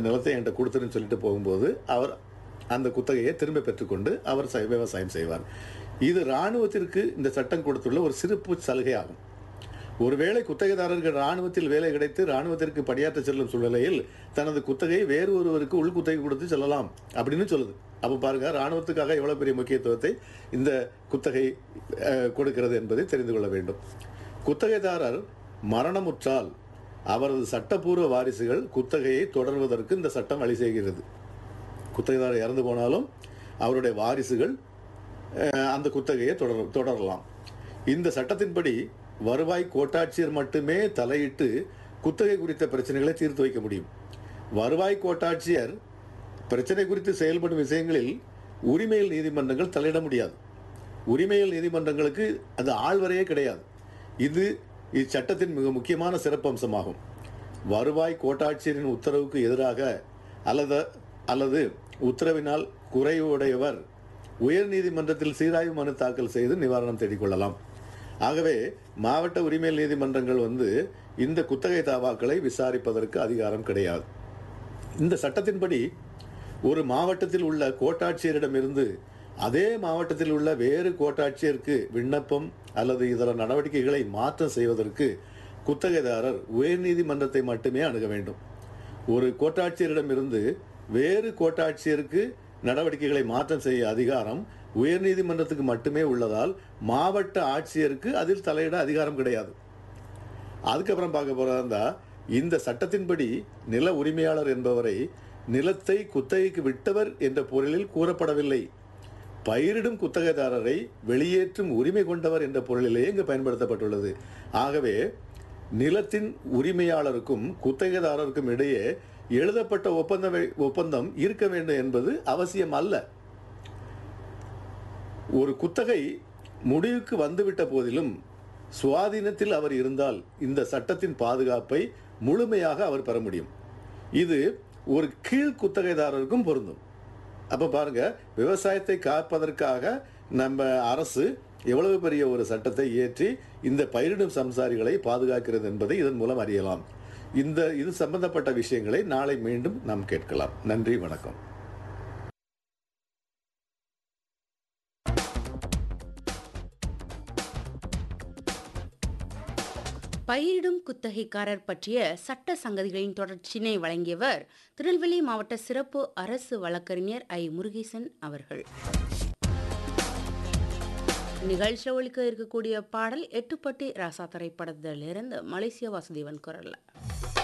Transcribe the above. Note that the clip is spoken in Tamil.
நிலத்தை என்கிட்ட கொடுத்துருன்னு சொல்லிட்டு போகும்போது அவர் அந்த குத்தகையை திரும்ப பெற்றுக்கொண்டு அவர் செ- விவசாயம் செய்வார் இது இராணுவத்திற்கு இந்த சட்டம் கொடுத்துள்ள ஒரு சிறப்பு சலுகை ஆகும் ஒருவேளை குத்தகைதாரருக்கு இராணுவத்தில் வேலை கிடைத்து இராணுவத்திற்கு பணியாற்ற செல்லும் சூழ்நிலையில் தனது குத்தகையை வேறு ஒருவருக்கு உள்குத்தகை கொடுத்து செல்லலாம் அப்படின்னு சொல்லுது அப்போ பாருங்க இராணுவத்துக்காக எவ்வளவு பெரிய முக்கியத்துவத்தை இந்த குத்தகை அஹ், கொடுக்கிறது என்பதை தெரிந்து கொள்ள வேண்டும் குத்தகைதாரர் மரணமுற்றால் அவரது சட்டப்பூர்வ வாரிசுகள் குத்தகையை தொடர்வதற்கு இந்த சட்டம் வழி செய்கிறது குத்தகைதாரர் இறந்து போனாலும் அவருடைய வாரிசுகள் அஹ், அந்த குத்தகையை தொடர தொடரலாம் இந்த சட்டத்தின்படி வருவாய் கோட்டாட்சியர் மட்டுமே தலையிட்டு குத்தகை குறித்த பிரச்சனைகளை தீர்த்து வைக்க முடியும் வருவாய் கோட்டாட்சியர் பிரச்சனை குறித்து செயல்படும் விஷயங்களில் உரிமையில் நீதிமன்றங்கள் தலையிட முடியாது உரிமையில் நீதிமன்றங்களுக்கு அது ஆள்வரையே கிடையாது இது இச்சட்டத்தின் மிக முக்கியமான சிறப்பம்சமாகும் வருவாய் கோட்டாட்சியரின் உத்தரவுக்கு எதிராக அல்லது அல்லது உத்தரவினால் குறைவுடையவர் உயர் நீதிமன்றத்தில் சீராய்வு மனு தாக்கல் செய்து நிவாரணம் தேடிக்கொள்ளலாம் ஆகவே மாவட்ட உரிமையல் நீதிமன்றங்கள் வந்து இந்த குத்தகை தாவாக்களை விசாரிப்பதற்கு அதிகாரம் கிடையாது இந்த சட்டத்தின்படி ஒரு மாவட்டத்தில் உள்ள கோட்டாட்சியரிடமிருந்து அதே மாவட்டத்தில் உள்ள வேறு கோட்டாட்சியருக்கு விண்ணப்பம் அல்லது இதர நடவடிக்கைகளை மாற்றம் செய்வதற்கு குத்தகைதாரர் உயர்நீதிமன்றத்தை மட்டுமே அணுக வேண்டும் ஒரு கோட்டாட்சியரிடமிருந்து வேறு கோட்டாட்சியருக்கு நடவடிக்கைகளை மாற்றம் செய்ய அதிகாரம் உயர்நீதிமன்றத்துக்கு மட்டுமே உள்ளதால் மாவட்ட ஆட்சியருக்கு அதில் தலையிட அதிகாரம் கிடையாது அதுக்கப்புறம் பார்க்க போறதா இருந்தா இந்த சட்டத்தின்படி நில உரிமையாளர் என்பவரை நிலத்தை குத்தகைக்கு விட்டவர் என்ற பொருளில் கூறப்படவில்லை பயிரிடும் குத்தகைதாரரை வெளியேற்றும் உரிமை கொண்டவர் என்ற பொருளிலேயே இங்கு பயன்படுத்தப்பட்டுள்ளது ஆகவே நிலத்தின் உரிமையாளருக்கும் குத்தகைதாரருக்கும் இடையே எழுதப்பட்ட ஒப்பந்த ஒப்பந்தம் இருக்க வேண்டும் என்பது அவசியம் அல்ல ஒரு குத்தகை முடிவுக்கு வந்துவிட்ட போதிலும் சுவாதீனத்தில் அவர் இருந்தால் இந்த சட்டத்தின் பாதுகாப்பை முழுமையாக அவர் பெற முடியும் இது ஒரு கீழ் குத்தகைதாரருக்கும் பொருந்தும் அப்ப பாருங்க விவசாயத்தை காப்பதற்காக நம்ம அரசு எவ்வளவு பெரிய ஒரு சட்டத்தை இயற்றி இந்த பயிரிடும் சம்சாரிகளை பாதுகாக்கிறது என்பதை இதன் மூலம் அறியலாம் இந்த இது சம்பந்தப்பட்ட விஷயங்களை நாளை மீண்டும் நாம் கேட்கலாம் நன்றி வணக்கம் பயிரிடும் குத்தகைக்காரர் பற்றிய சட்ட சங்கதிகளின் தொடர்ச்சினை வழங்கியவர் திருநெல்வேலி மாவட்ட சிறப்பு அரசு வழக்கறிஞர் ஐ முருகேசன் அவர்கள் நிகழ்ச்சியில் ஒழிக்க இருக்கக்கூடிய பாடல் எட்டுப்பட்டி ராசா திரைப்படத்திலிருந்து மலேசிய வாசுதேவன் குரல்ல